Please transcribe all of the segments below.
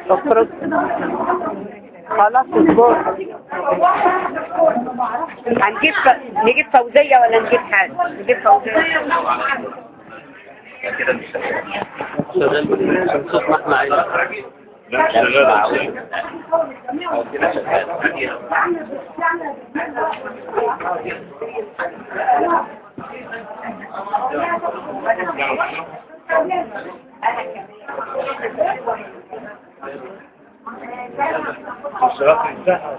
افرض خلاص اصبر هنجيب ف- نجيب فوزية ولا نجيب حاجة نجيب فوزية كده مش شغال عشان صوت ما احنا عايزين لا شغال أو كده شغال الصراط انتهى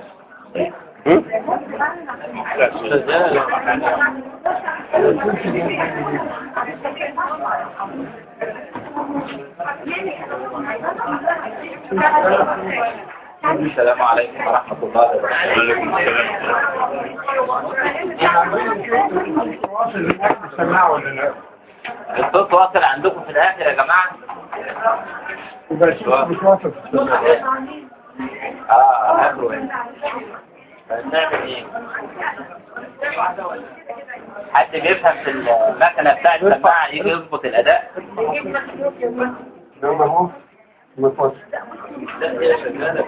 لا شغال السلام عليكم ورحمة الله وبركاته وعليكم السلام سماع ولا لا؟ الصوت واصل عندكم في الآخر يا جماعة يبقى الشيخ مش واثق في السماع اه هاتوا هنعمل ايه حد بيفهم في المكنة بتاع السماعة يجي يظبط الأداء انما هو متوسط لا هي شغالة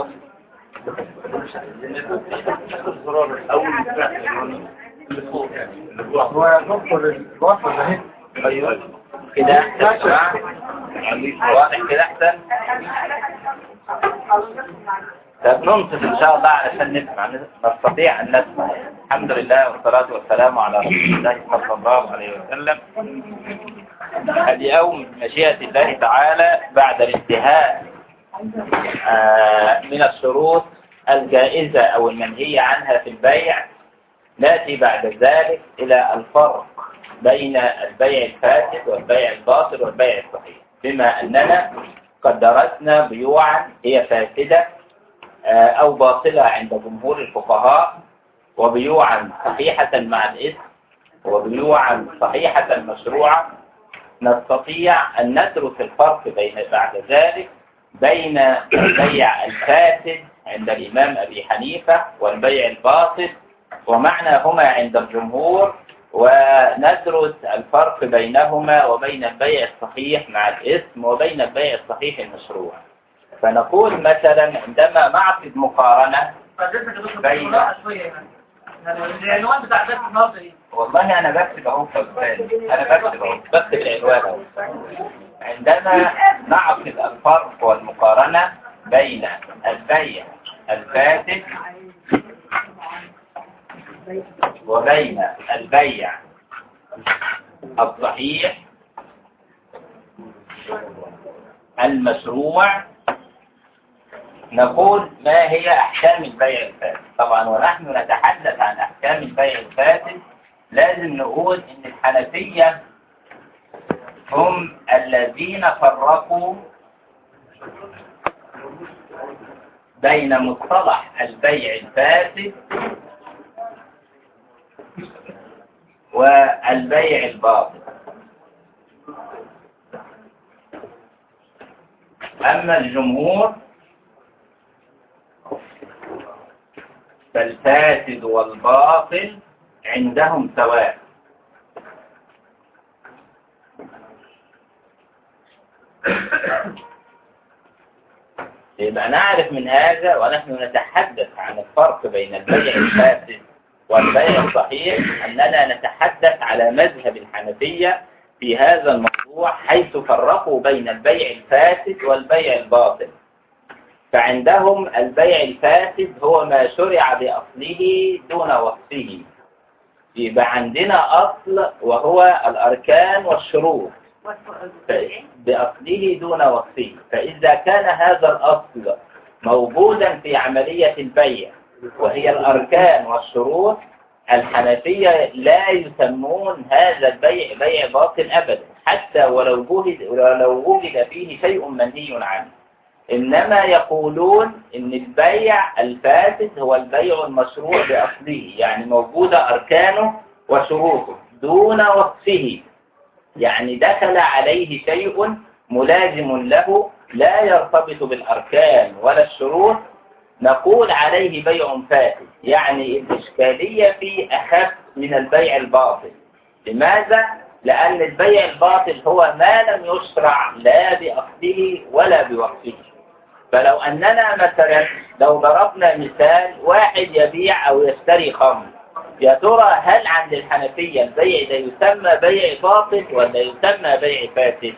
الزرار الاول اللي فوق يعني اللي فوق هو يا دكتور الوصل ده هيك ايوه كده احسن يا جماعة واضح كده احسن طب ننصف ان شاء الله علشان نسمع نستطيع ان نسمع الحمد لله والصلاة والسلام على رسول الله صلى الله عليه وسلم اليوم مشيئة الله تعالى بعد الانتهاء آه، من الشروط الجائزة او المنهية عنها في البيع نأتي بعد ذلك إلى الفرق بين البيع الفاسد والبيع الباطل والبيع الصحيح بما أننا قد درسنا بيوعا هي فاسدة آه، أو باطلة عند جمهور الفقهاء وبيوعا صحيحة مع الإثم وبيوعا صحيحة مشروعة نستطيع أن ندرس الفرق بين بعد ذلك بين البيع الفاسد عند الإمام أبي حنيفة والبيع الباطل ومعناهما عند الجمهور وندرس الفرق بينهما وبين البيع الصحيح مع الاسم وبين البيع الصحيح المشروع فنقول مثلا عندما نعقد مقارنة بين العنوان بتاع درس النهارده ايه؟ والله أنا بكتب أهو في البال. أنا بكتب أهو بكتب العنوان أهو عندما نعقد الفرق والمقارنة بين البيع الفاسد وبين البيع الصحيح المشروع نقول ما هي أحكام البيع الفاسد طبعا ونحن نتحدث عن أحكام البيع الفاسد لازم نقول إن الحنفية هم الذين فرقوا بين مصطلح البيع الفاسد والبيع الباطل أما الجمهور فالفاسد والباطل عندهم سواء يبقى نعرف من هذا ونحن نتحدث عن الفرق بين البيع الفاسد والبيع الصحيح أننا نتحدث على مذهب الحنفية في هذا الموضوع حيث فرقوا بين البيع الفاسد والبيع الباطل فعندهم البيع الفاسد هو ما شرع بأصله دون وصفه يبقى عندنا أصل وهو الأركان والشروط بأصله دون وصفه فإذا كان هذا الأصل موجودا في عملية البيع وهي الأركان والشروط الحنفية لا يسمون هذا البيع بيع باطل أبدا حتى ولو وجد, ولو وجد فيه شيء منهي عنه إنما يقولون إن البيع الفاسد هو البيع المشروع بأصله يعني موجودة أركانه وشروطه دون وصفه يعني دخل عليه شيء ملازم له لا يرتبط بالأركان ولا الشروط نقول عليه بيع فاسد يعني الإشكالية فيه أخف من البيع الباطل لماذا؟ لأن البيع الباطل هو ما لم يشرع لا بأصله ولا بوصفه فلو أننا مثلا لو ضربنا مثال واحد يبيع أو يشتري خمر يا ترى هل عند الحنفية البيع ده يسمى بيع باطل ولا يسمى بيع فاسد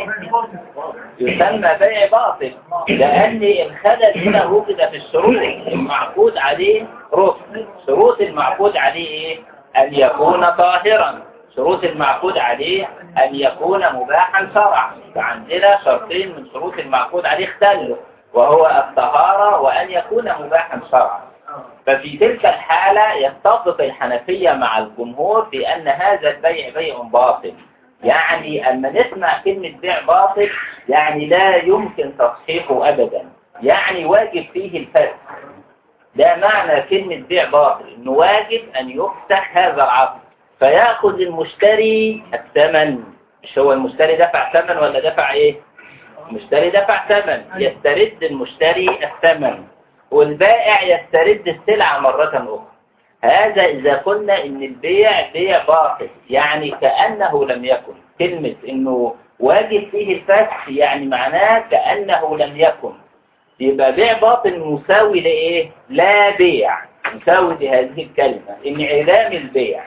يسمى بيع باطل لأن الخلل هنا وجد في الشروط المعقود عليه رسل شروط المعقود عليه إيه؟ أن يكون طاهرا شروط المعقود عليه أن يكون مباحا شرعا فعندنا شرطين من شروط المعقود عليه اختلوا وهو الطهارة وأن يكون مباحا شرعا ففي تلك الحالة يتفق الحنفية مع الجمهور بأن هذا البيع بيع باطل يعني أما نسمع كلمة بيع باطل يعني لا يمكن تصحيحه أبدا يعني واجب فيه الفسخ ده معنى كلمة بيع باطل إنه واجب أن يفتح هذا العقد فيأخذ المشتري الثمن مش هو المشتري دفع ثمن ولا دفع إيه؟ المشتري دفع ثمن يسترد المشتري الثمن والبائع يسترد السلعة مرة أخرى هذا إذا قلنا إن البيع بيع باطل يعني كأنه لم يكن كلمة إنه واجب فيه الفتح يعني معناه كأنه لم يكن يبقى بيع باطل مساوي لإيه؟ لا بيع مساوي لهذه الكلمة انعدام البيع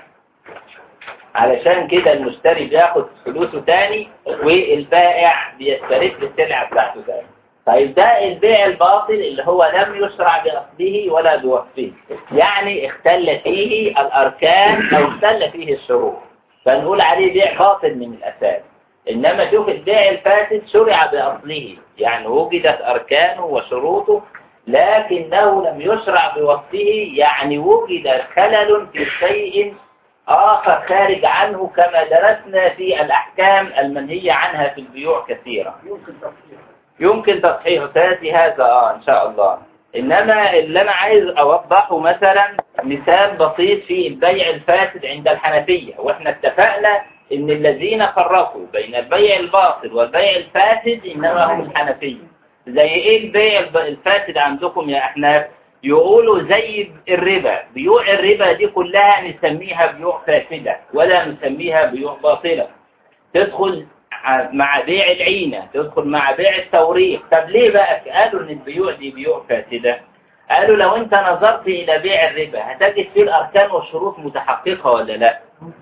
علشان كده المشتري بياخد فلوسه تاني والبائع بيسترد السلعة بتاعته تاني طيب ده البيع الباطل اللي هو لم يشرع بأصله ولا بوصفه يعني اختل فيه الأركان أو اختل فيه الشروط فنقول عليه بيع باطل من الأساس إنما شوف البيع الفاسد شرع بأصله يعني وجدت أركانه وشروطه لكنه لم يشرع بوصفه يعني وجد خلل في شيء آخر خارج عنه كما درسنا في الأحكام المنهية عنها في البيوع كثيرا يمكن تصحيح سيأتي هذا آه إن شاء الله إنما اللي أنا عايز أوضحه مثلا مثال بسيط في البيع الفاسد عند الحنفية وإحنا اتفقنا إن الذين فرقوا بين البيع الباطل والبيع الفاسد إنما هم الحنفية زي إيه البيع الفاسد عندكم يا أحناف يقولوا زي الربا بيوع الربا دي كلها نسميها بيوع فاسدة ولا نسميها بيوع باطلة تدخل مع بيع العينة تدخل مع بيع التوريق طب ليه بقى قالوا ان البيوع دي بيوع فاسدة قالوا لو انت نظرت الى بيع الربا هتجد فيه الاركان والشروط متحققة ولا لا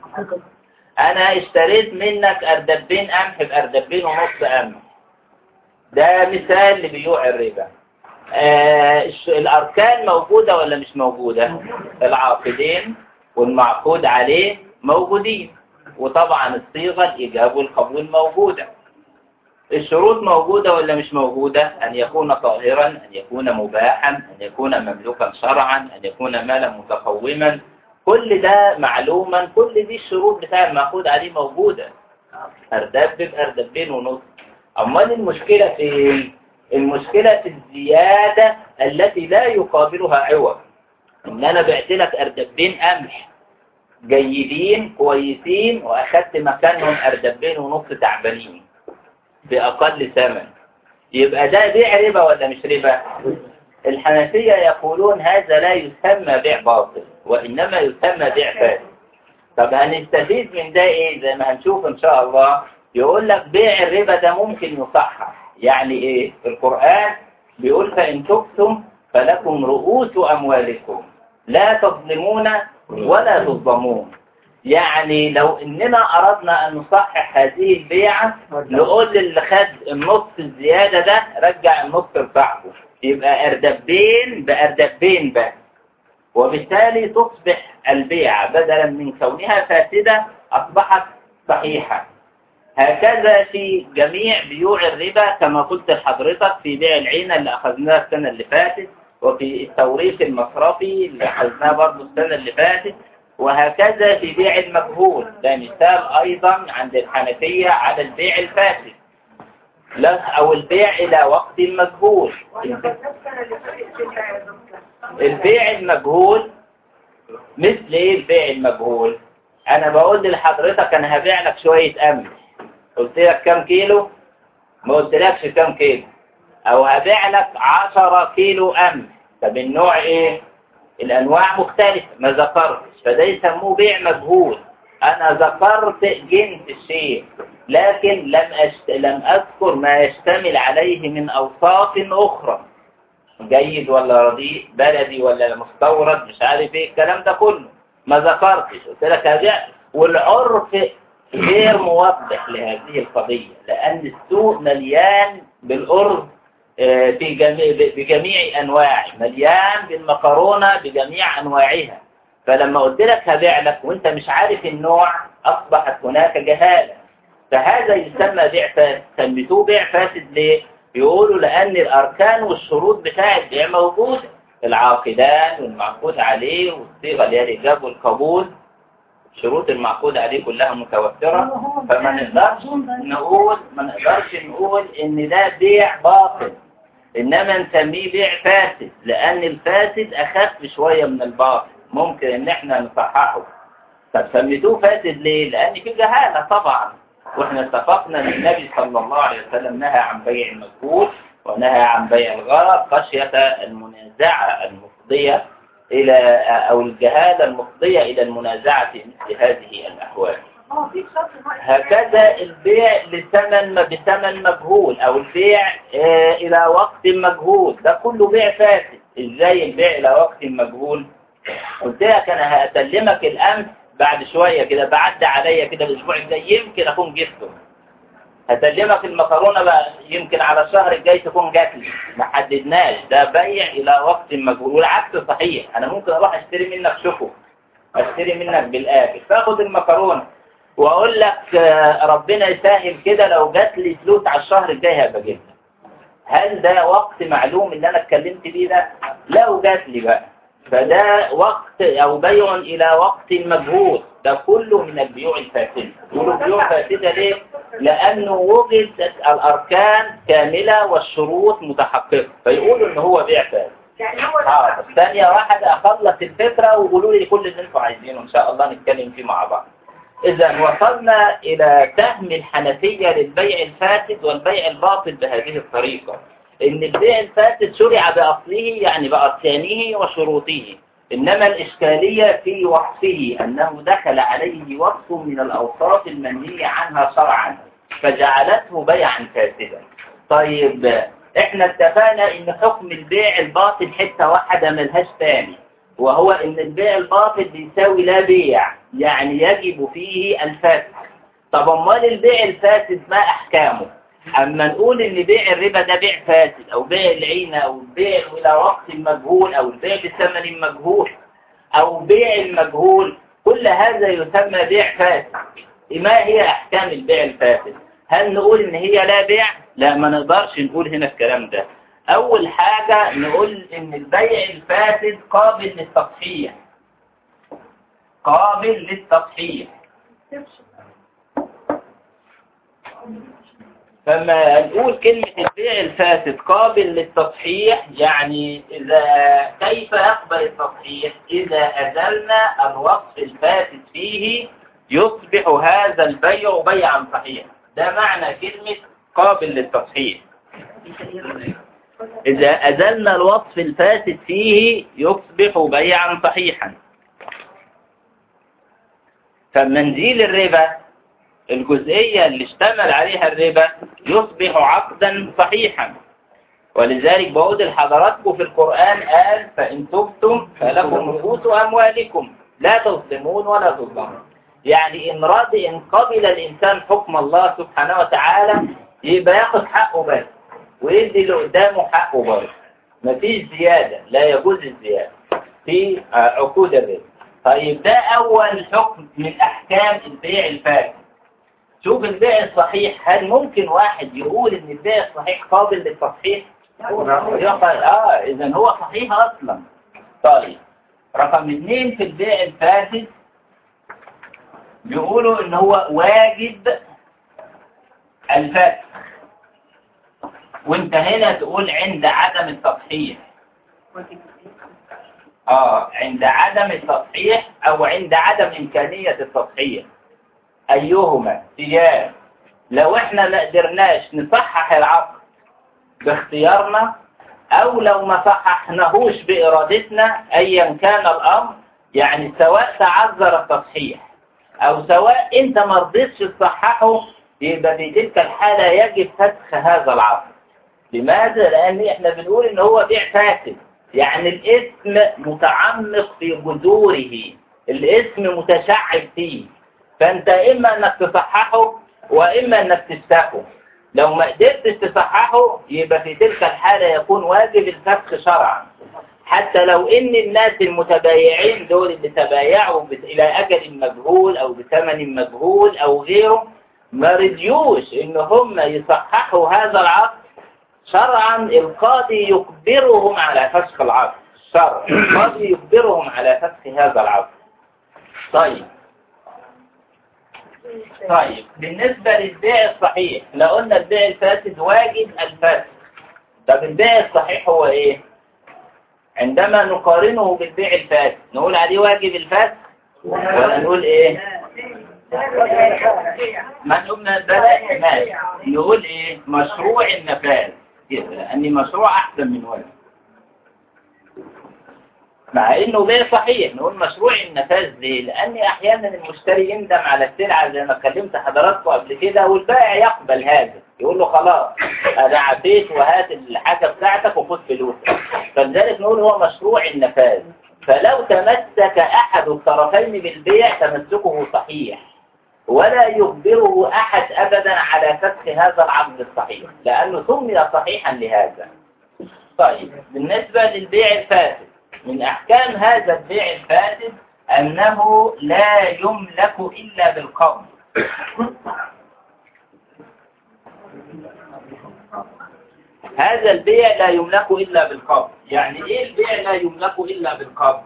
انا اشتريت منك اردبين قمح باردبين ونص قمح ده مثال لبيوع الربا آه الاركان موجودة ولا مش موجودة العاقدين والمعقود عليه موجودين وطبعا الصيغة الإجابة والقبول موجودة الشروط موجودة ولا مش موجودة أن يكون طاهرا أن يكون مباحا أن يكون مملوكا شرعا أن يكون مالا متقوما كل ده معلوما كل دي الشروط بتاع المأخوذ عليه موجودة أردب بأردبين ونص أمال المشكلة في المشكلة في الزيادة التي لا يقابلها عوض إن أنا بعت لك أردبين قمح جيدين كويسين واخدت مكانهم اردبين ونص تعبانين باقل ثمن يبقى ده بيع ربا ولا مش ربا الحنفية يقولون هذا لا يسمى بيع باطل وإنما يسمى بيع فاسد طب هنستفيد من ده ايه زي ما هنشوف ان شاء الله يقول لك بيع الربا ده ممكن يصحح يعني ايه القرآن بيقول فإن تبتم فلكم رؤوس أموالكم لا تظلمون ولا تظلمون يعني لو اننا اردنا ان نصحح هذه البيعة نقول للي خد النص الزيادة ده رجع النص لصاحبه يبقى اردبين باردبين بس وبالتالي تصبح البيعة بدلا من كونها فاسدة اصبحت صحيحة هكذا في جميع بيوع الربا كما قلت لحضرتك في بيع العينة اللي اخذناها السنة اللي فاتت وفي التوريث المصرفي اللي حزناه برضه السنة اللي فاتت وهكذا في بيع المجهول ده مثال أيضا عند الحنفية على البيع الفاسد لا أو البيع إلى وقت مجهول البيع المجهول مثل ايه البيع المجهول انا بقول لحضرتك انا هبيع لك شوية قمح قلت لك كم كيلو ما قلتلكش كم كيلو او هبيع لك 10 كيلو قمح طب النوع ايه الانواع مختلفة ما ذكرتش فده يسموه بيع مجهول أنا ذكرت جنس الشيء لكن لم أشت... لم أذكر ما يشتمل عليه من أوصاف أخرى جيد ولا رديء بلدي ولا مستورد مش عارف ايه الكلام ده كله ما ذكرتش قلت لك هذا والعرف غير موضح لهذه القضية لأن السوق مليان بالأرز آه، في جميع بجميع أنواعه مليان بالمكرونة بجميع أنواعها فلما قلت لك هبيع لك وانت مش عارف النوع أصبحت هناك جهالة فهذا يسمى بيع فاسد سميتوه بيع فاسد ليه؟ يقولوا لأن الأركان والشروط بتاع البيع موجودة العاقدان والمعقود عليه والصيغة اللي هي الإجاب والقبول شروط المعقود عليه كلها متوفرة فما نقدرش نقول ما نقدرش نقول إن ده بيع باطل إنما نسميه بيع فاسد لأن الفاسد أخف شوية من الباطل ممكن إن إحنا نصححه طب سميتوه فاسد ليه؟ لأن في جهالة طبعا واحنا اتفقنا ان النبي صلى الله عليه وسلم نهى عن بيع المجهول ونهى عن بيع الغرض خشية المنازعة المفضية إلى أو الجهالة المفضية إلى المنازعة في مثل هذه الأحوال هكذا البيع لثمن بثمن مجهول أو البيع آه، إلى وقت مجهول ده كله بيع فاسد إزاي البيع إلى وقت مجهول قلت لك أنا هأسلمك الأمس بعد شوية كده بعد عليا كده الأسبوع الجاي يمكن أكون جبته هسلمك المكرونة بقى يمكن على الشهر الجاي تكون جات لي ما حددناش ده بيع إلى وقت مجهول والعكس صحيح أنا ممكن أروح أشتري منك شوكو أشتري منك بالآكل فاخد المكرونة وأقول لك آه، ربنا يسهل كده لو جات لي فلوس على الشهر الجاي هبقى جبتها هل ده وقت معلوم اللي أنا اتكلمت بيه ده لو جات لي بقى فده وقت أو بيع إلى وقت مجهول ده كله من البيوع الفاسدة يقولوا بيوع فاسدة ليه؟ لأنه وجدت الأركان كاملة والشروط متحققة فيقولوا إن هو بيع فاسد يعني هو اه ثانية واحدة أخلص الفكرة وقولوا لي كل اللي انتوا عايزينه إن شاء الله نتكلم فيه مع بعض إذا وصلنا إلى فهم الحنفية للبيع الفاسد والبيع الباطل بهذه الطريقة إن البيع الفاسد شرع بأصله يعني بأركانه وشروطه إنما الإشكالية في وصفه أنه دخل عليه وصف من الأوصاف المنهية عنها شرعا فجعلته بيعا فاسدا طيب احنا اتفقنا ان حكم البيع الباطل حتة واحدة ملهاش تاني وهو ان البيع الباطل بيساوي لا بيع يعني يجب فيه الفاسد طب امال البيع الفاسد ما احكامه اما نقول ان بيع الربا ده بيع فاسد او بيع العينة او البيع الى وقت مجهول او البيع بثمن مجهول او بيع المجهول كل هذا يسمى بيع فاسد ما هي احكام البيع الفاسد هل نقول ان هي لا بيع لا ما نقدرش نقول هنا الكلام ده اول حاجة نقول ان البيع الفاسد قابل للتصحيح قابل للتصحيح فما نقول كلمة البيع الفاسد قابل للتصحيح يعني إذا كيف يقبل التصحيح إذا أزلنا الوصف الفاسد فيه يصبح هذا البيع بيعا صحيحا ده معنى كلمة قابل للتصحيح إذا أزلنا الوصف الفاسد فيه يصبح بيعا صحيحا فمنزيل الربا الجزئية اللي اشتمل عليها الربا يصبح عقدا صحيحا ولذلك بقول لحضراتكم في القرآن قال فإن تبتم فلكم نفوس أموالكم لا تظلمون ولا تظلمون يعني إن راد إن قبل الإنسان حكم الله سبحانه وتعالى يبقى ياخد حقه بس ويدي اللي قدامه حقه برضه مفيش زيادة لا يجوز الزيادة في آه، عقود الربا طيب ده أول حكم من أحكام البيع الفاسد شوف البيع الصحيح هل ممكن واحد يقول ان البيع الصحيح قابل للتصحيح يقال اه اذا هو صحيح اصلا طيب رقم اثنين في البيع الفاسد بيقولوا ان هو واجب الفسخ وانت هنا تقول عند عدم التصحيح اه عند عدم التصحيح او عند عدم امكانية التصحيح ايهما سيان لو احنا ما قدرناش نصحح العقد باختيارنا او لو ما صححناهوش بارادتنا ايا كان الامر يعني سواء تعذر التصحيح او سواء انت ما رضيتش تصححه يبقى في تلك الحالة يجب فسخ هذا العقد لماذا؟ لان احنا بنقول ان هو بيع فاسد يعني الاسم متعمق في جذوره الاسم متشعب فيه فانت اما انك تصححه واما انك تفسخه لو ما قدرتش تصححه يبقى في تلك الحالة يكون واجب الفسخ شرعا حتى لو ان الناس المتبايعين دول اللي تبايعوا بت- الى اجل مجهول او بثمن مجهول او غيره ما رضيوش ان هم يصححوا هذا العقد شرعا القاضي يجبرهم على فسخ العقد شرعا القاضي يجبرهم على فسخ هذا العقد طيب طيب بالنسبة للبيع الصحيح لو قلنا البيع الفاسد واجب الفسخ طب البيع الصحيح هو ايه عندما نقارنه بالبيع الفاسد نقول عليه واجب الفسخ ولا نقول ايه ما قلنا البلاء مال نقول ايه مشروع النفاذ كده لان مشروع احسن من واجب مع انه بيع صحيح نقول مشروع النفاذ ليه لان احيانا المشتري يندم على السلعه زي ما كلمت حضراتكم قبل كده والبائع يقبل هذا يقول له خلاص انا عفيت وهات الحاجه بتاعتك وخد فلوسك فلذلك نقول هو مشروع النفاذ فلو تمسك احد الطرفين بالبيع تمسكه صحيح ولا يجبره احد ابدا على فسخ هذا العقد الصحيح لانه سمي صحيحا لهذا طيب بالنسبه للبيع الفاسد من أحكام هذا البيع الفاسد أنه لا يملك إلا بالقبض هذا البيع لا يملك إلا بالقبض يعني إيه البيع لا يملك إلا بالقبض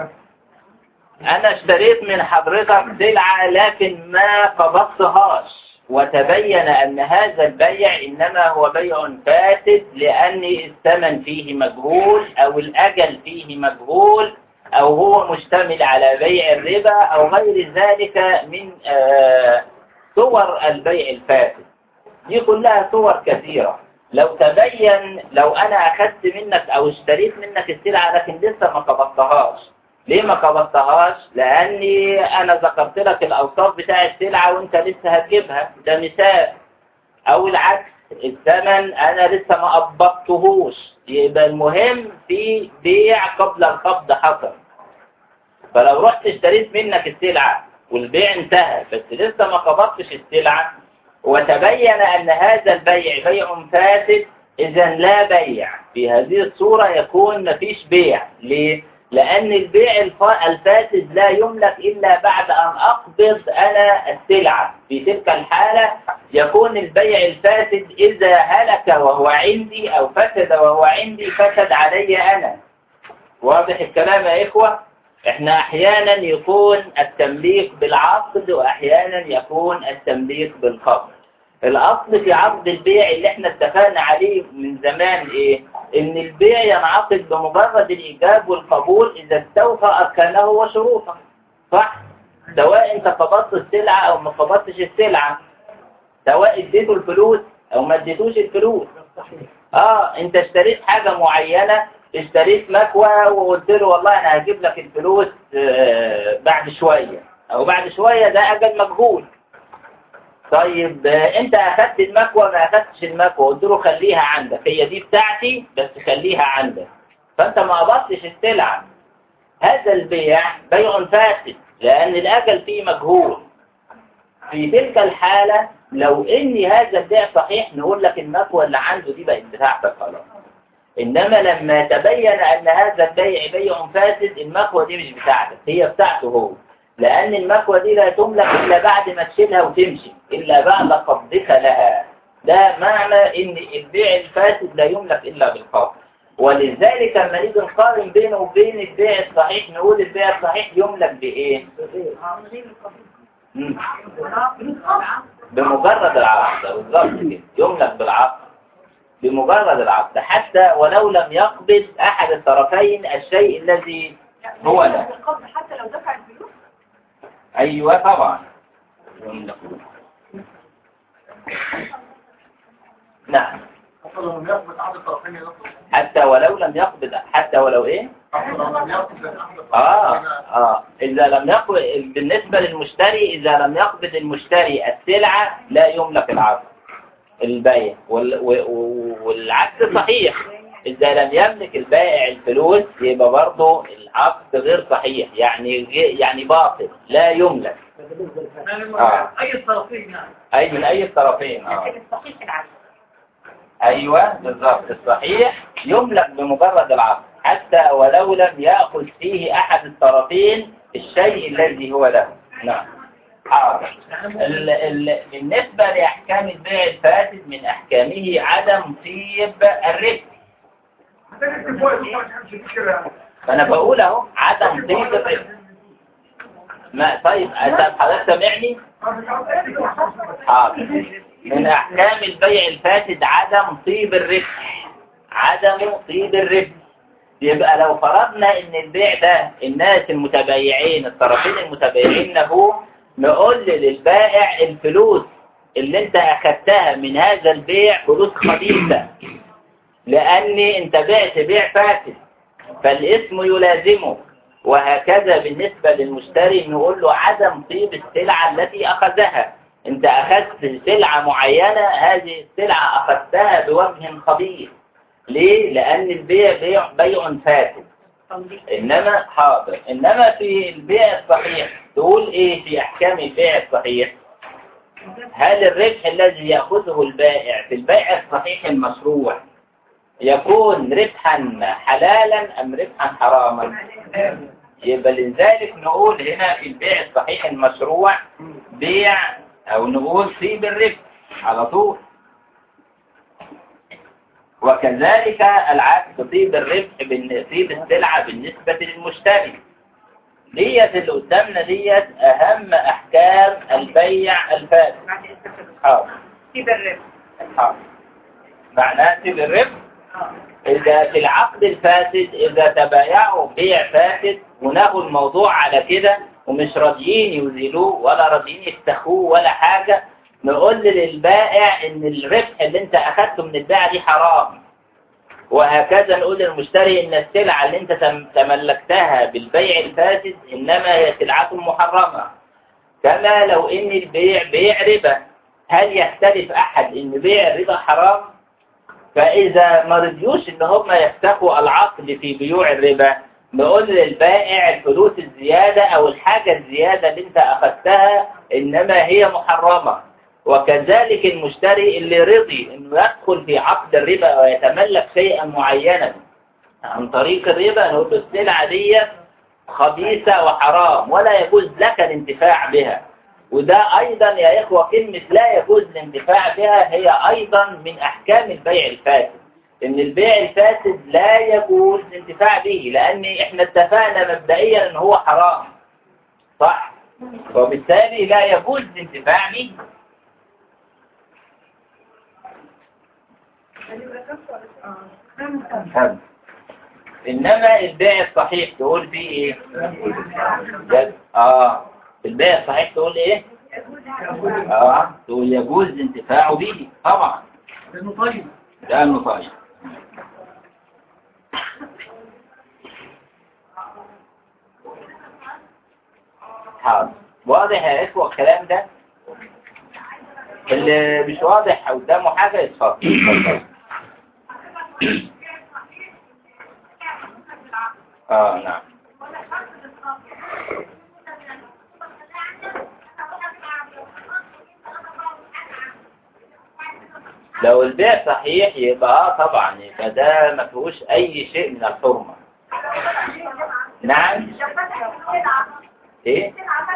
أنا اشتريت من حضرتك سلعة لكن ما قبضتهاش وتبين أن هذا البيع إنما هو بيع فاسد لأن الثمن فيه مجهول أو الأجل فيه مجهول أو هو مشتمل على بيع الربا أو غير ذلك من آه، صور البيع الفاسد دي كلها صور كثيرة لو تبين لو أنا أخذت منك أو اشتريت منك السلعة لكن لسه ما قبضتهاش ليه ما قبضتهاش لاني انا ذكرت لك الاوصاف بتاع السلعة وانت لسه هتجيبها ده مثال او العكس الثمن انا لسه ما قبضتهوش يبقى المهم في بيع قبل القبض حصل فلو رحت اشتريت منك السلعة والبيع انتهى بس لسه ما قبضتش السلعة وتبين ان هذا البيع بيع فاسد اذا لا بيع في هذه الصورة يكون مفيش بيع ليه لأن البيع الف- الفاسد لا يملك إلا بعد أن أقبض أنا السلعة في تلك الحالة يكون البيع الفاسد إذا هلك وهو عندي أو فسد وهو عندي فسد علي أنا واضح الكلام يا إخوة إحنا أحيانا يكون التمليك بالعقد وأحيانا يكون التمليك بالقبض الأصل في عقد البيع اللي احنا اتفقنا عليه من زمان إيه ان البيع ينعقد بمجرد الايجاب والقبول اذا استوفى اركانه وشروطه صح سواء انت قبضت السلعه او ما قبضتش السلعه سواء اديته الفلوس او ما اديتوش الفلوس اه انت اشتريت حاجه معينه اشتريت مكوى وقلت له والله انا هجيب لك الفلوس آه، بعد شويه او بعد شويه ده اجل مجهول طيب آه، انت اخدت المكوى ما اخدتش المكوى قلت له خليها عندك هي دي بتاعتي بس خليها عندك فانت ما قبضتش السلعة هذا البيع بيع فاسد لان الاجل فيه مجهول في تلك الحالة لو ان هذا البيع صحيح نقول لك المكوى اللي عنده دي بقت بتاعتك خلاص انما لما تبين ان هذا البيع بيع فاسد المكوى دي مش بتاعتك هي بتاعته هو لأن المكوى دي لا تملك إلا بعد ما تشيلها وتمشي إلا بعد قبضك لها ده معنى إن البيع الفاسد لا يملك إلا بالقبض ولذلك لما نيجي نقارن بينه وبين البيع الصحيح نقول البيع الصحيح يملك بإيه؟ مم. بمجرد العقد بالظبط كده يملك بالعقد بمجرد العقد حتى ولو لم يقبض أحد الطرفين الشيء الذي هو له القبض حتى لو دفع الفلوس أيوة طبعا نعم حتى لو لم يثبت عدد الطرفين يطلب حتى ولو لم يقبض حتى ولو ايه اه اه اذا لم يقبض بالنسبة للمشتري اذا لم يقبض المشتري السلعة لا يملك العقد البيع وال- و- والعكس صحيح إذا لم يملك البائع الفلوس يبقى برضه العقد غير صحيح يعني غي- يعني باطل لا يملك آه. اي الطرفين يعني أي من أي الطرفين آه. لكن الصحيح العكس أيوة بالضبط الصحيح يملك بمجرد العقد حتى ولو لم يأخذ فيه أحد الطرفين الشيء الذي هو له نعم حاضر ال ال بالنسبة لأحكام البيع الفاسد من أحكامه عدم طيب الربح فأنا بقول أهو عدم طيب الربح ما طيب أنت حضرتك سامعني؟ حاضر من أحكام البيع الفاسد عدم طيب الربح عدم طيب الربح يبقى لو فرضنا ان البيع ده الناس المتبايعين الطرفين المتبايعين له نقول للبائع الفلوس اللي انت اخدتها من هذا البيع فلوس خبيثة لان انت بعت بيع فاسد فالاسم يلازمه وهكذا بالنسبة للمشتري نقول له عدم طيب السلعة التي أخذها أنت أخذت سلعة معينة هذه السلعة أخذتها بوجه خبيث ليه؟ لأن البيع بيع, بيع فاسد إنما حاضر إنما في البيع الصحيح تقول إيه في أحكام البيع الصحيح هل الربح الذي يأخذه البائع في البيع الصحيح المشروع يكون ربحا حلالا أم ربحا حراما يبقى لذلك نقول هنا في البيع الصحيح المشروع بيع أو نقول في بالربح على طول وكذلك العكس طيب الربح طيب السلعة بالنسبة للمشتري ديت اللي قدامنا ديت أهم أحكام البيع الفاسد بعد التفاصيل. حاضر في بالربح حاضر معناه طيب الربح إذا في العقد الفاسد إذا تبايعوا بيع فاسد ونهوا الموضوع على كده ومش راضيين يزيلوه ولا راضيين يفتخوه ولا حاجة نقول للبائع إن الربح اللي أنت أخدته من البيعة دي حرام وهكذا نقول للمشتري إن السلعة اللي أنت تم- تملكتها بالبيع الفاسد إنما هي سلعة محرمة كما لو إن البيع بيع ربا هل يختلف أحد إن بيع الربا حرام؟ فإذا ما رضيوش إن هم يفتحوا العقد في بيوع الربا نقول للبائع الفلوس الزيادة أو الحاجة الزيادة اللي أنت أخذتها إنما هي محرمة وكذلك المشتري اللي رضي إنه يدخل في عقد الربا ويتملك شيئا معينا عن طريق الربا نقول له السلعة دي خبيثة وحرام ولا يجوز لك الانتفاع بها وده أيضا يا إخوة كلمة لا يجوز الانتفاع بها هي أيضا من أحكام البيع الفاسد إن البيع الفاسد لا يجوز الانتفاع به لأن إحنا اتفقنا مبدئيا إن هو حرام صح وبالتالي لا يجوز الانتفاع به حلو. إنما البيع الصحيح تقول فيه إيه؟ جد. آه البيع الصحيح تقول إيه؟ آه تقول يجوز الانتفاع به طبعا لانه طيب لأنه طيب حاضر واضح يا إخوة الكلام ده اللي مش واضح قدامه حاجة يتفضل اتفضل. اه نعم لو البيع صحيح يبقى اه طبعا يبقى ده ما فيهوش اي شيء من الحرمة نعم ايه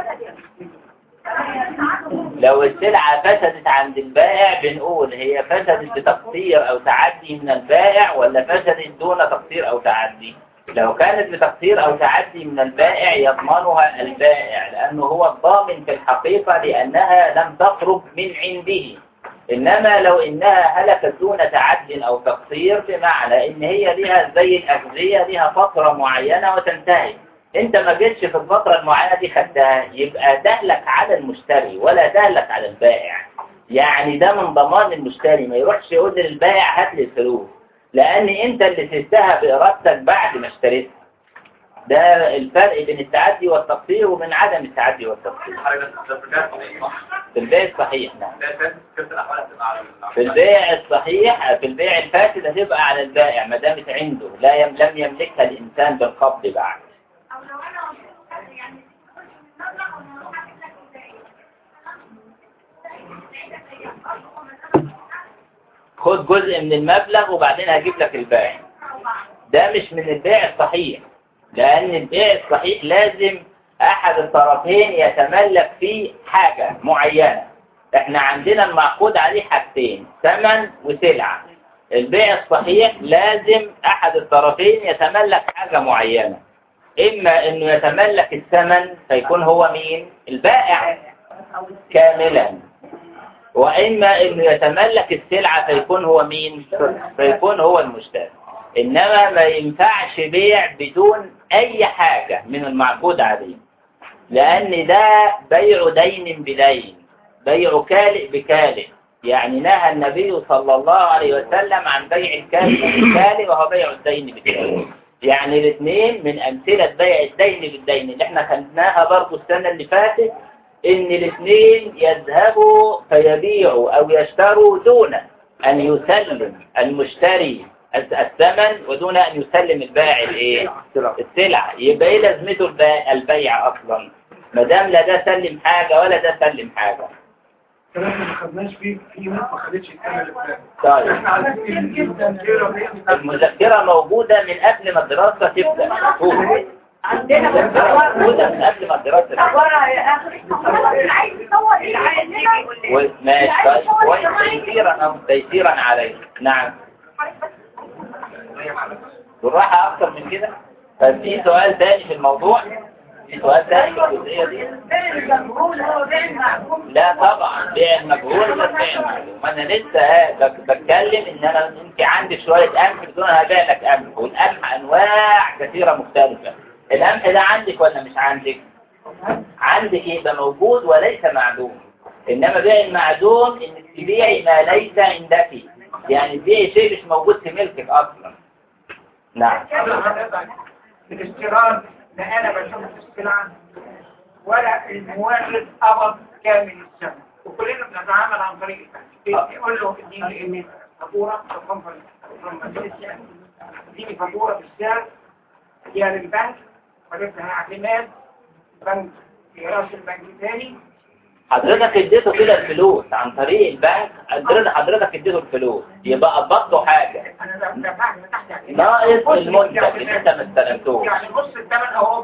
لو السلعة فسدت عند البائع بنقول هي فسدت بتقصير او تعدي من البائع ولا فسدت دون تقصير او تعدي لو كانت بتقصير او تعدي من البائع يضمنها البائع لانه هو الضامن في الحقيقة لانها لم تخرج من عنده إنما لو إنها هلكت دون تعد أو تقصير بمعنى إن هي لها زي الأغذية لها فترة معينة وتنتهي أنت ما جيتش في الفترة المعينة دي خدتها يبقى دهلك على المشتري ولا دهلك على البائع يعني ده من ضمان المشتري ما يروحش يقول للبائع هات لي الفلوس لان انت اللي سبتها بارادتك بعد ما اشتريتها ده الفرق بين التعدي والتقصير وبين عدم التعدي والتقصير في البيع الصحيح نعم في البيع الصحيح في البيع الفاسد هتبقى على البائع ما دامت عنده لا يم لم يملكها الانسان بالقبض بعد أو لو أنا يعني مبلغ وما حدش لك ازاي خد جزء من المبلغ وبعدين هجيب لك الباقي ده مش من البيع الصحيح لأن البيع الصحيح لازم أحد الطرفين يتملك فيه حاجة معينة احنا عندنا المعقود عليه حاجتين ثمن وسلعة البيع الصحيح لازم أحد الطرفين يتملك حاجة معينة إما إنه يتملك الثمن فيكون هو مين البائع كاملا وإما إنه يتملك السلعة فيكون هو مين فيكون هو المشتري إنما ما ينفعش بيع بدون أي حاجة من المعقود عليه لأن ده بيع دين بدين بيع كالئ بكالئ يعني نهى النبي صلى الله عليه وسلم عن بيع الكالئ بالكالئ وهو بيع الدين بالدين يعني الاثنين من أمثلة بيع الدين بالدين اللي احنا خدناها برضو السنة اللي فاتت ان الاثنين يذهبوا فيبيعوا او يشتروا دون ان يسلم المشتري الثمن ودون ان يسلم البائع الايه السلعة يبقى ايه لازمته البيع, البيع اصلا ما دام لا ده سلم حاجة ولا ده سلم حاجة الكلام اللي ما خدناش فيه في ناس ما خدتش الكلام اللي فات طيب احنا عايزين المذكره المذكرة موجودة من قبل ما الدراسة تبدأ عندنا المذكرة موجودة من قبل ما الدراسة تبدأ صورها يا اخي اللي عايز يصور اللي عايز يجي يقول لي وماشي طيب كويس تيسيرا أو تيسيرا عليك نعم بالراحة أكتر من كده طيب في سؤال تاني في الموضوع في سؤال تاني في الجزئية دي بين المجهول هو بين المعقول لا طبعا بيع المجهول ولا بيع المعلوم انا لسه ها بك- بتكلم ان انا انت عندك شويه قمح بدون انا هبيع لك قمح والقمح انواع كثيره مختلفه القمح ده عندك ولا مش عندك عندك يبقى موجود وليس معدوم انما بيع المعدوم انك تبيعي ما ليس عندك يعني تبيعي شيء مش موجود في ملكك اصلا نعم الاستيراد لا انا بشوف السلعه ولا المورد قبض كامل السنه وكلنا بنتعامل عن طريق البنك يقول له اديني فاتوره اديني فاتوره بالسعر اديها للبنك ولسه اعتماد بنك في راس البنك الثاني حضرتك اديته كده الفلوس عن طريق البنك حضرتك حضرتك اديته الفلوس يبقى قبضته حاجه انا دفعت تحت يعني ناقص المنتج اللي انت ما استلمتوش يعني نص الثمن اهو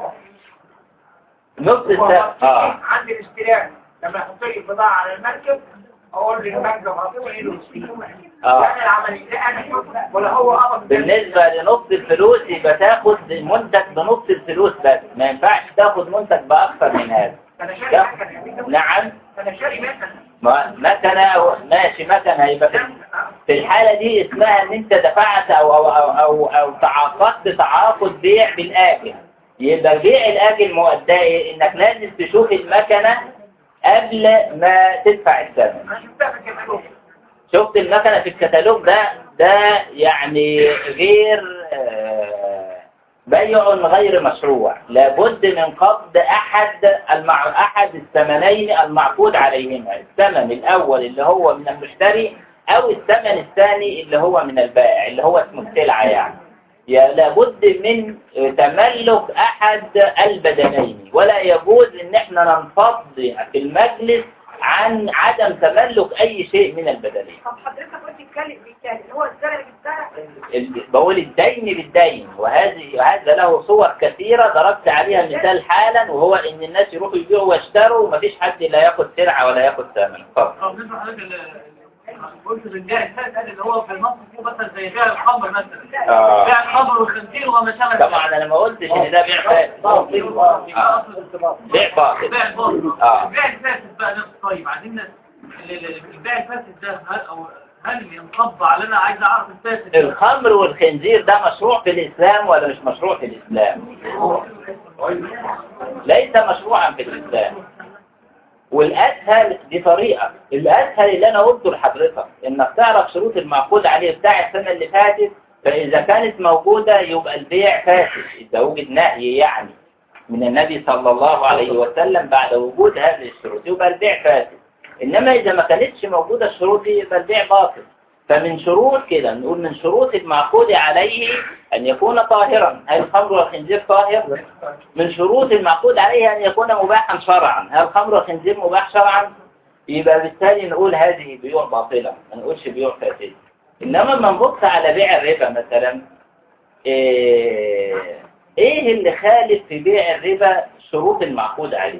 نص السنة اه عند الاستلام لما يحط لي البضاعة على المركب اقول للبنك وهطول له الفلوس آه. يعني العملية لا انا شوف ولا هو قبض بالنسبة لنص الفلوس يبقى تاخد المنتج بنص الفلوس بس ما ينفعش تاخد منتج بأكثر من هذا انا شاري ده- مكنة نعم انا شاري مكنة ما- مكنة ماشي مكنة هيبقى في- في الحالة دي اسمها ان انت دفعت او او او او, أو تعاقدت تعاقد بيع بالآجل يبقى بيع الآجل مؤداه إيه؟ انك لازم تشوف المكنة قبل ما تدفع الثمن انا شفتها في الكتالوج شفت المكنة في الكتالوج ده ده يعني غير آه، بيع غير مشروع لابد من قبض أحد المع... أحد الثمنين المعقود عليهما الثمن الأول اللي هو من المشتري أو الثمن الثاني اللي هو من البائع اللي هو اسمه السلعة يعني يا لابد من تملك أحد البدنين ولا يجوز إن احنا ننفض في المجلس عن عدم تملك أي شيء من البدنين طب حضرتك قلت اتكلم بالتالي اللي هو الزرع بالزرع ال- بقول الدين بالدين وهذه هذا له صور كثيرة ضربت عليها مثال حالا وهو ان الناس يروحوا يبيعوا ويشتروا ومفيش حد لا ياخد سلعة ولا ياخد ثمن اتفضل. اه بالنسبه لحضرتك ال- قلت بالبيع الفاسد اللي هو في النص فيه مثلا زي بيع الخمر مثلا آه. بيع الخمر والخنزير وما شابه طبعا انا ما قلتش ان ده بيع فاسد آه. بيع باطل البيع الباطل آه. البيع الفاسد بقى نفسه طيب عايزين ن- ال- ال- البيع الفاسد ده هل او هل ينصب على انا عايز اعرف الفاسد الخمر والخنزير ده مشروع في الاسلام ولا مش مشروع في الاسلام ليس مشروعا في الاسلام والاسهل دي طريقة الاسهل اللي انا قلته لحضرتك انك تعرف شروط المعقود عليه بتاع السنة اللي فاتت فإذا كانت موجودة يبقى البيع فاسد إذا وجد نهي يعني من النبي صلى الله عليه وسلم بعد وجود هذه الشروط يبقى البيع فاسد إنما إذا ما كانتش موجودة الشروط دي يبقى البيع باطل فمن شروط كده نقول من شروط المعقود عليه أن يكون طاهرا هل الخمر والخنزير طاهر؟ من شروط المعقود عليه أن يكون مباحا شرعا هل الخمر والخنزير مباح شرعا؟ يبقى بالتالي نقول هذه بيوع باطلة ما نقولش بيوع فاسدة إنما لما نبص على بيع الربا مثلا إيه, إيه اللي خالف في بيع الربا شروط المعقود عليه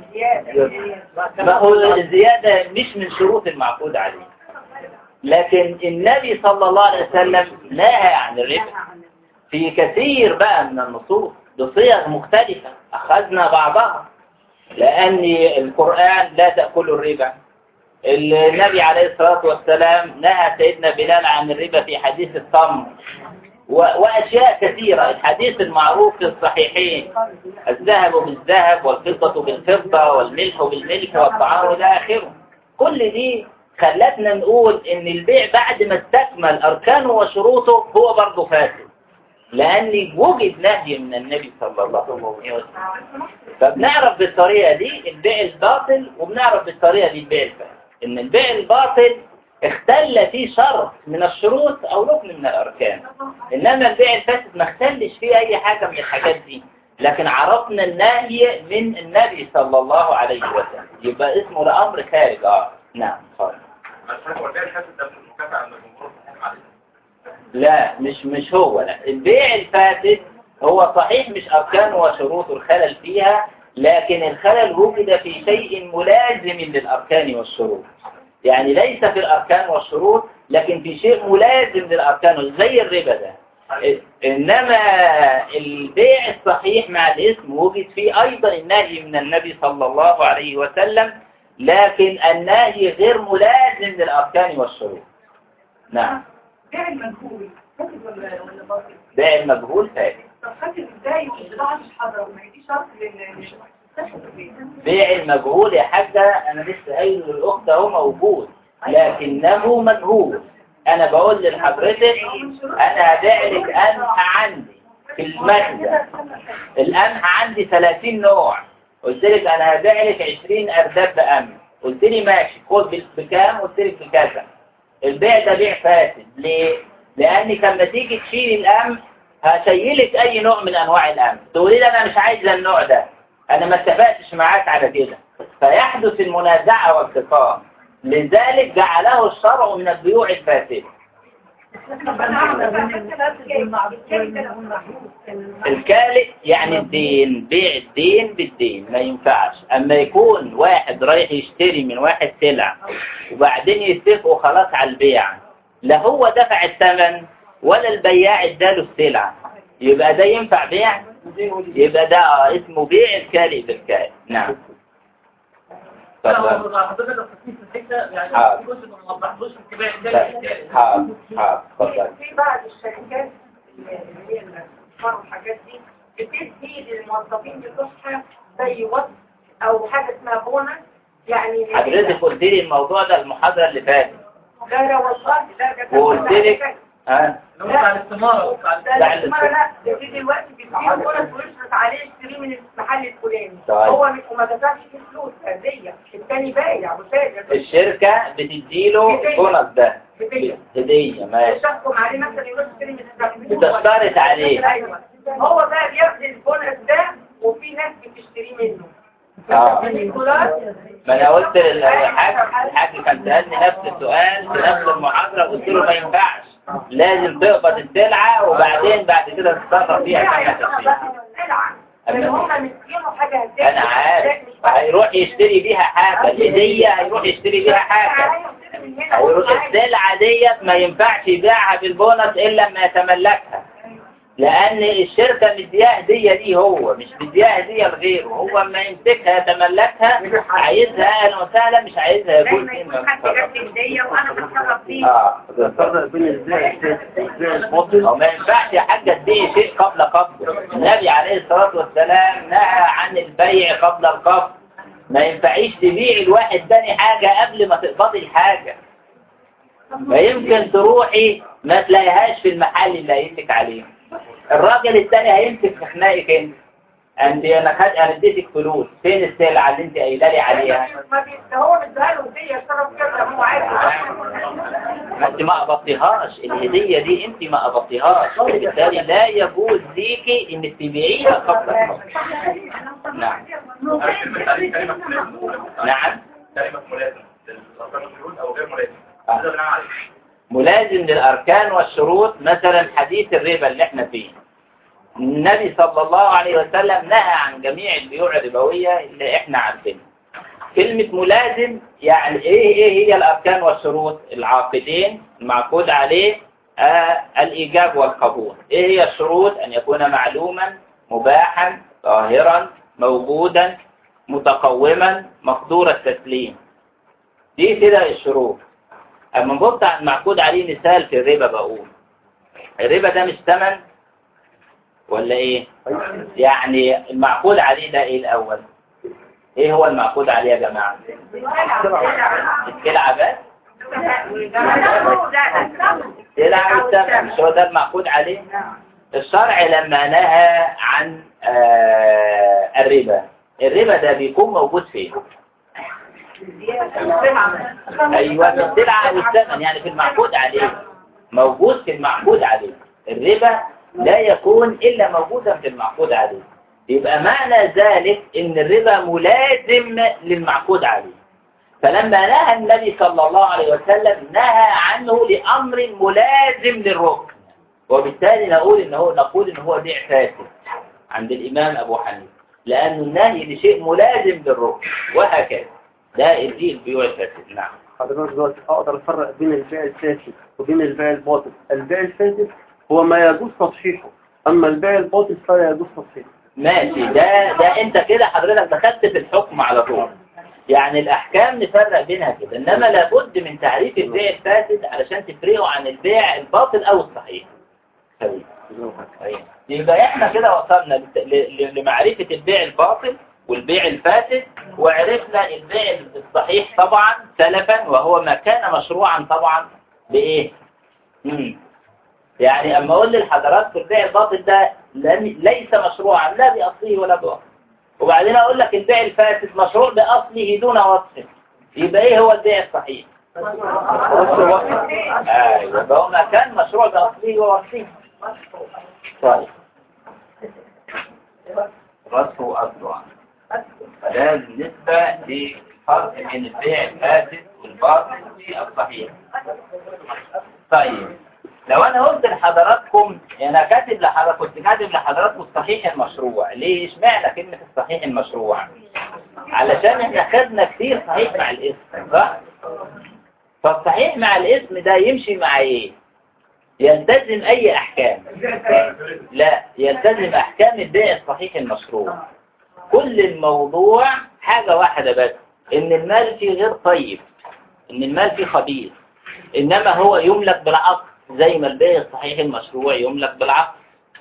ما هو الزيادة مش من شروط المعقود عليه لكن النبي صلى الله عليه وسلم نهى عن الربا في كثير بقى من النصوص بصيغ مختلفة أخذنا بعضها لأن القرآن لا تأكل الربا النبي عليه الصلاة والسلام نهى سيدنا بلال عن الربا في حديث التمر و- وأشياء كثيرة الحديث المعروف في الصحيحين الذهب بالذهب والفضة بالفضة والملح بالملح والطعام إلى آخره كل دي خلتنا نقول إن البيع بعد ما استكمل أركانه وشروطه هو برضه فاسد لأن وجد نهي من النبي صلى الله عليه وسلم فبنعرف بالطريقة دي البيع الباطل وبنعرف بالطريقة دي البيع الفاسد إن البيع الباطل اختل فيه شرط من الشروط أو ركن من الأركان إنما البيع الفاسد ما اختلش فيه أي حاجة من الحاجات دي لكن عرفنا النهي من النبي صلى الله عليه وسلم يبقى اسمه الأمر خارج اه نعم خارج بس هو ده الحاسد ده مش مكافأة عند الجمهور عليه لا مش مش هو لا البيع الفاسد هو صحيح مش أركان وشروط الخلل فيها لكن الخلل وجد في شيء ملازم للأركان والشروط يعني ليس في الأركان والشروط لكن في شيء ملازم للأركان زي الربا ده إنما البيع الصحيح مع الاسم وجد فيه أيضا النهي من النبي صلى الله عليه وسلم لكن النهي غير ملازم للأركان والشروط نعم بيع المجهول فاسد ولا ولا باطل؟ بيع المجهول فاسد طب فاسد ازاي والبضاعة مش حاضرة وما هي دي شرط لل بيع المجهول يا حاجة أنا لسه قايل للأخت أهو موجود لكنه مجهول أنا بقول لحضرتك أنا هبيع لك قمح عندي في المخزن القمح عندي 30 نوع قلت لك أنا هبيع لك 20 أرداب قمح قلت لي ماشي خد بال- بكام قلت لك بكذا البيع ده بيع فاسد ليه؟ لأنك لما تيجي تشيل القمح هشيلك أي نوع من أنواع القمح تقولي لي أنا مش عايز النوع ده أنا ما اتفقتش معاك على كده فيحدث المنازعة والخصام لذلك جعله الشرع من البيوع الفاسدة الكالئ يعني الدين بيع الدين بالدين ما ينفعش أما يكون واحد رايح يشتري من واحد سلع وبعدين يتفقوا خلاص على البيع لا هو دفع الثمن ولا البياع اداله السلعة يبقى ده ينفع بيع يبقى ده آه، اسمه بيع الكالئ بالكالئ نعم لا اتفضل. هو حضرتك التصنيف في الحته يعني حاضر. في جزء ما وضحتوش في الكباية طيب. حاضر حاضر اتفضل في بعض الشركات اللي هي الفرع والحاجات دي بتدي للموظفين بتوعها زي وصف او حاجه اسمها بونص يعني حضرتك قلت لي الموضوع ده المحاضرة اللي فاتت لا لا والله لا ده كان وقلت لك ها اللي هو بتاع الاستمارة وبتاع لا بتاع لا المرة لا دي دلوقتي بيديه بونص ويشرط عليه يشتريه من المحل الفلاني طيب. هو مش وما دفعش فيه فلوس هدية التاني بايع وتاجر الشركة بتديله بونص ده هدية هدية ماشي تحكم عليه مثلا يروح يشتري من التكليف بتشترط عليه. ايوه هو بقى بياخد البونص ده وفي ناس بتشتريه منه اه من دولار ما انا قلت للحاج الحاج كان سألني نفس السؤال في نفس المحاضرة قلت له ما ينفعش لازم تقبض السلعة وبعدين بعد كده تتصرف فيها كما تشتري لان هم مسكينه حاجه هديه انا عارف هيروح يشتري بيها حاجة الهدية هيروح يشتري بيها حاجة هيروح السلعة ديت ما ينفعش يبيعها بالبونص الا لما يتملكها لان الشركة مدياه هدية دي هو مش مدياه هدية لغيره هو اما يمسكها يتملكها عايزها اهلا وسهلا مش عايزها يقول دايما يكون حد جاب لي هديه وانا بتصرف فيه اه الفرق بين البيع البيع الباطل أو ما ينفعش يا حاجة تبيع شيء قبل قبضه النبي عليه الصلاة والسلام نهى عن البيع قبل القبض ما ينفعيش تبيع الواحد تاني حاجة قبل ما تقبضي الحاجة فيمكن تروحي ما تلاقيهاش في المحل اللي هيمسك عليه الراجل الثاني هيمسك في خناقك انت انت انا خد انا اديتك فلوس فين السلعه اللي انت قايله لي عليها ما بي- ده هو مديها له هديه شرف كده هو عايز ما انت ما قبضتيهاش الهديه دي انت ما قبضتيهاش بالتالي لا يجوز ليكي انك تبيعيها قبل الموت. نعم كلمة عليه كلمة ملازمة نعم كلمة ملازمة للأركان والشروط أو غير ملازمة آه. هذا بناء عليه ملازم للأركان والشروط مثلا حديث الربا اللي احنا فيه النبي صلى الله عليه وسلم نهى عن جميع البيوع الربوية اللي احنا عارفينها كلمة ملازم يعني ايه ايه هي الأركان والشروط العاقدين المعقود عليه آه الإيجاب والقبول ايه هي الشروط أن يكون معلوما مباحا ظاهرا موجودا متقوما مقدور التسليم دي كده الشروط اما نبص على المعقود عليه مثال في الربا بقول الربا ده مش ثمن ولا ايه يعني المعقود عليه ده ايه الاول ايه هو المعقود عليه يا جماعه السلعه بس السلعه والثمن مش هو ده المعقود عليه الشرع لما نهى عن آه الربا الربا ده بيكون موجود فين ايوه في السلعه او الثمن يعني في المعقود عليه موجود في المعقود عليه الربا لا يكون الا موجودا في المعقود عليه يبقى معنى ذلك ان الربا ملازم للمعقود عليه فلما نهى النبي صلى الله عليه وسلم نهى عنه لامر ملازم للركن وبالتالي نقول ان هو نقول ان هو بيع فاسد عند الامام ابو حنيفه لان النهي لشيء ملازم للركن وهكذا ده دي البيوع الفاسد نعم حضرتك دلوقتي اقدر افرق بين البيع الفاسد وبين البيع الباطل البيع الفاسد هو ما يجوز تصحيحه اما البيع الباطل فلا يجوز تصحيحه ماشي ده ده انت كده حضرتك دخلت في الحكم على طول يعني الاحكام نفرق بينها كده انما لابد من تعريف البيع الفاسد علشان تفرقه عن البيع الباطل او الصحيح طيب. طيب. يبقى احنا كده وصلنا لت- ل- ل- لمعرفة البيع الباطل والبيع الفاسد وعرفنا البيع الصحيح طبعا سلفا وهو ما كان مشروعا طبعا بايه مم. يعني اما اقول للحضرات البيع الباطل ده لم- ليس مشروعا لا باصله ولا بوصفه وبعدين اقول لك البيع الفاسد مشروع باصله دون وصفه يبقى ايه هو البيع الصحيح ايوه يبقى هو ما كان مشروع باصله ووصفه طيب رسه وأصله فده بالنسبة للفرق بين البيع الفاسد والباطل والصحيح طيب لو انا قلت لحضراتكم انا كاتب لحضراتكم كنت كاتب لحضراتكم الصحيح المشروع ليه اشمعنى كلمة الصحيح المشروع علشان احنا خدنا كتير صحيح مع الاسم صح فالصحيح مع الاسم ده يمشي مع ايه يلتزم اي احكام لا يلتزم احكام البيع الصحيح المشروع كل الموضوع حاجة واحدة بس ان المال فيه غير طيب ان المال فيه خبيث انما هو يملك بالعقل زي ما البيع الصحيح المشروع يملك بالعقل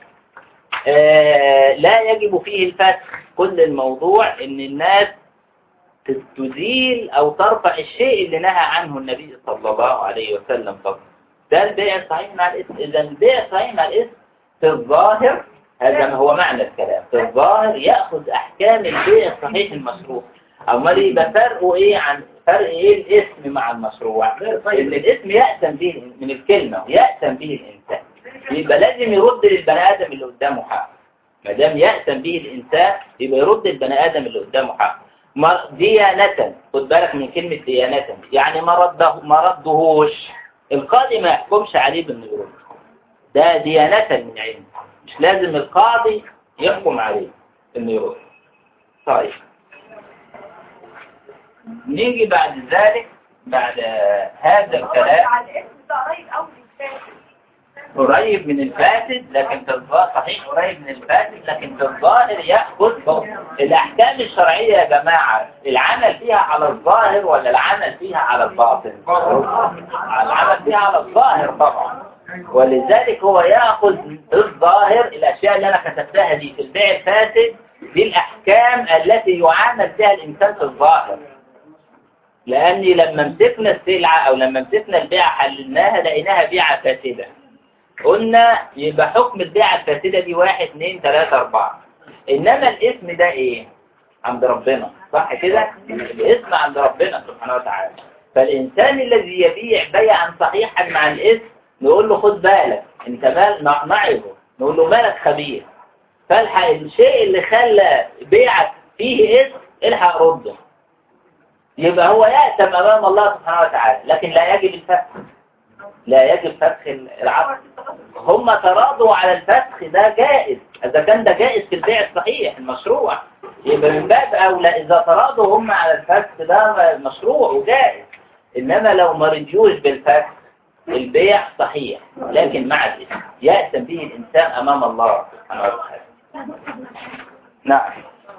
آه لا يجب فيه الفسخ كل الموضوع ان الناس تزيل او ترفع الشيء اللي نهى عنه النبي صلى الله عليه وسلم فقط ده البيع الصحيح مع الاسم اذا البيع الصحيح مع الاسم في الظاهر هذا ما هو معنى الكلام في الظاهر يأخذ أحكام البيع الصحيح المشروع أمال يبقى فرقه إيه عن فرق إيه الاسم مع المشروع إن الاسم يأتم به من الكلمة يأتم به الإنسان يبقى لازم يرد للبني آدم اللي قدامه حق ما دام يأتم به الإنسان يبقى يرد للبني آدم اللي قدامه حق ما- ديانة خد بالك من كلمة ديانة يعني ما رده ما ردهوش القاضي ما يحكمش عليه بالنه يرد ده ديانة من علم مش لازم القاضي يحكم عليه انه يرد طيب نيجي بعد ذلك بعد هذا الكلام على الاسم ده قريب قوي للفاسد قريب من الفاسد لكن في الظاهر صحيح قريب من الفاسد لكن في الظاهر يأخذ الأحكام الشرعية يا جماعة العمل فيها على الظاهر ولا العمل فيها على الباطن العمل فيها على الظاهر طبعا ولذلك هو يأخذ الظاهر الأشياء اللي أنا كتبتها دي في البيع الفاسد دي الأحكام التي يعامل فيها الإنسان في الظاهر لأني لما مسكنا السلعة أو لما مسكنا البيعة حللناها لقيناها بيعة فاسدة قلنا يبقى حكم البيعة الفاسدة دي واحد اثنين ثلاثة أربعة إنما الاسم ده إيه؟ عند ربنا صح كده؟ الاسم عند ربنا سبحانه وتعالى فالإنسان الذي يبيع بيعا صحيحا مع الاسم نقول له خد بالك انت مال نعظه نقول له مالك خبير فالحق الشيء اللي خلى بيعك فيه اسم الحق رده يبقى هو يأتم أمام الله سبحانه وتعالى لكن لا يجب الفسخ لا يجب فسخ العقد هم تراضوا على الفسخ ده جائز إذا كان ده جائز في البيع الصحيح المشروع يبقى من باب أولى إذا تراضوا هم على الفسخ ده مشروع وجائز إنما لو ما رجوش بالفسخ البيع صحيح لكن مع الإثم يأتم به الإنسان أمام الله سبحانه وتعالى نعم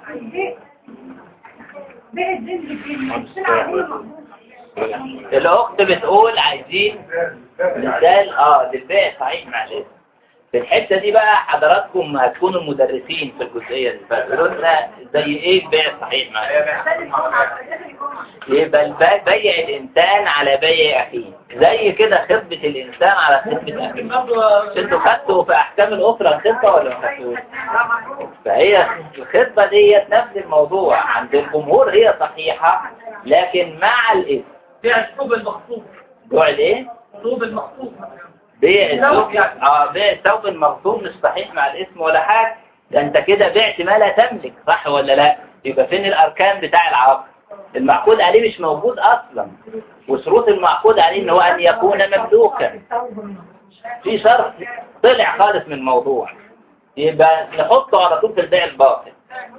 بيع الزنج بالدين السلعة دي الأخت بتقول عايزين مثال اه للبيع صحيح مع الاسم في الحتة دي بقى حضراتكم هتكونوا المدرسين في الجزئية دي فقولوا لنا زي ايه البيع الصحيح مع الاسم يبقى الب- بيع الإنسان على بيع أخيه زي كده خطبة الإنسان على خطبة أخيه مش انتوا خدتوا في أحكام الأسرة الخطبة ولا ما خدتوش؟ فهي الخطبة ديت نفس الموضوع عند الجمهور هي صحيحة لكن مع الاسم بيع الثوب المخطوط بيع الايه؟ الثوب المخطوط بيع الثوب الثوب يعني. اه بيع الثوب المغصوب مش صحيح مع الاسم ولا حاجة ده انت كده بعت ما لا تملك صح ولا لا يبقى فين الاركان بتاع العقد المعقود عليه مش موجود اصلا وشروط المعقود عليه ان هو ان يكون مملوكا في شرط طلع خالص من الموضوع يبقى نحطه على طول في البيع الباطل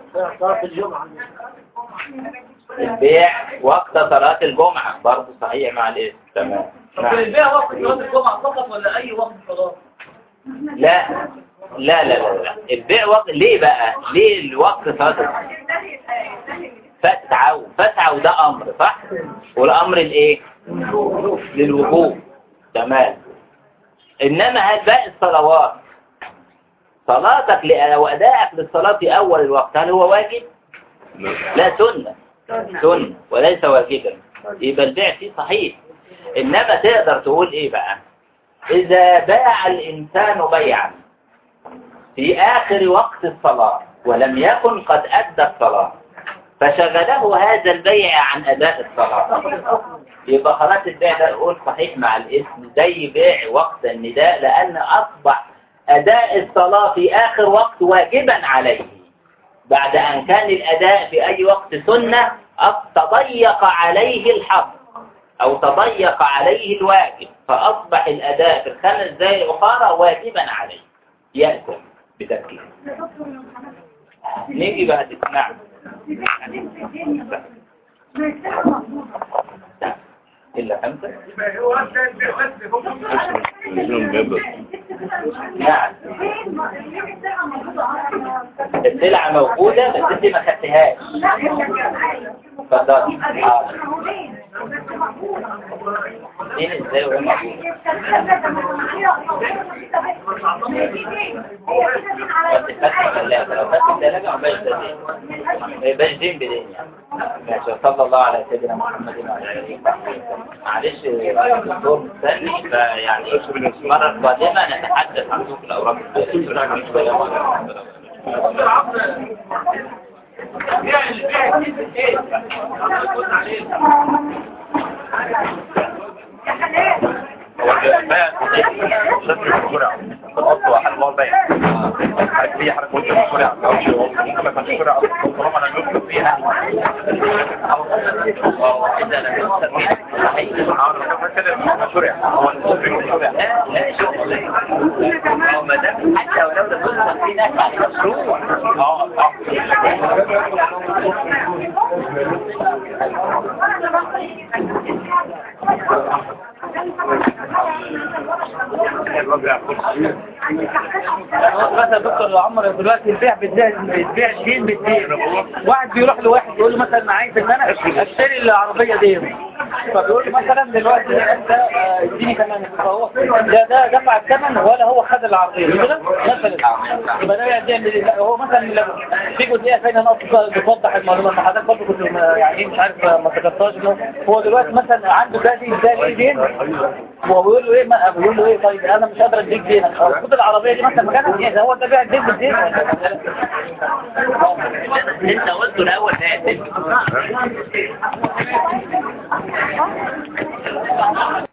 البيع وقت صلاة الجمعة برضه صحيح مع الاسم تمام طب نعم. البيع وقت صلاة الجمعة فقط ولا أي وقت صلاة؟ لا لا لا لا, لا. البيع وقت ليه بقى ليه الوقت صلاة فتعوا فتعوا ده امر صح والامر الايه للوجوب تمام انما هل باقي الصلوات صلاتك لأ- وادائك للصلاة في اول الوقت هل هو واجب لا سنة سنة وليس واجبا يبقى البيع فيه صحيح انما تقدر تقول ايه بقى اذا باع الانسان بيعا في آخر وقت الصلاة ولم يكن قد أدى الصلاة فشغله هذا البيع عن أداء الصلاة يبقى خلاص البيع ده نقول صحيح مع الاسم زي بيع وقت النداء لأن أصبح أداء الصلاة في آخر وقت واجبا عليه بعد أن كان الأداء في أي وقت سنة أص- تضيق عليه الحق أو تضيق عليه الواجب فأصبح الأداء في الخمس دقائق الأخرى واجبا عليه يأثم بتفكير نيجي بعد نعم إلا خمسة هو ده البيع بس هو نعم السلعة موجودة بس انت ما خدتهاش اتفضل حاضر دين ازاي وهي موجودة بس فتح الثلاجة لو فتح الثلاجة ما بقاش ده دين ما يبقاش دين بدين يعني ماشي صلى الله على سيدنا محمد وعلى اله وصحبه وسلم معلش الدكتور مستني فيعني المرة القادمة نتحدث عن سوق الأوراق بيع البيع الكيس ايه؟ قلنا عليه هو البيع صفر بسرعة الأصل واحد الله البيع هي حركة قلت بسرعة أو شيء ممكن ما كانش بسرعة طالما أنا نفسي فيها إذا لم يكن صحيح كده بسرعة هو الصفر بسرعة لا لا شغل هو ما دام حتى ولو لم يكن في ناس على مشروع اه صح مثلا دكتور عمر دلوقتي البيع بالذات البيع دين بالدين واحد بيروح لواحد يقول له مثلا انا عايز ان انا اشتري العربيه دي فبيقول لي مثلا دلوقتي انت آه، اديني كمان فهو ده ده دفع الثمن ولا هو خد العرضيه مش كده مثلا يبقى ده يعمل إيه؟ لا، هو مثلا لو في جزئيه فين انا بتوضح المعلومه ما حضرتك برضه كنت ما- يعني مش عارف ما ذكرتهاش انه هو دلوقتي مثلا عنده ده دي ده ليه دين وهو بيقول له ايه ما بيقول له ايه طيب انا مش قادر اديك دينك او خد العربيه دي مثلا مكانها يعني هو ده بيع الدين بالدين ولا انت قلت الاول ده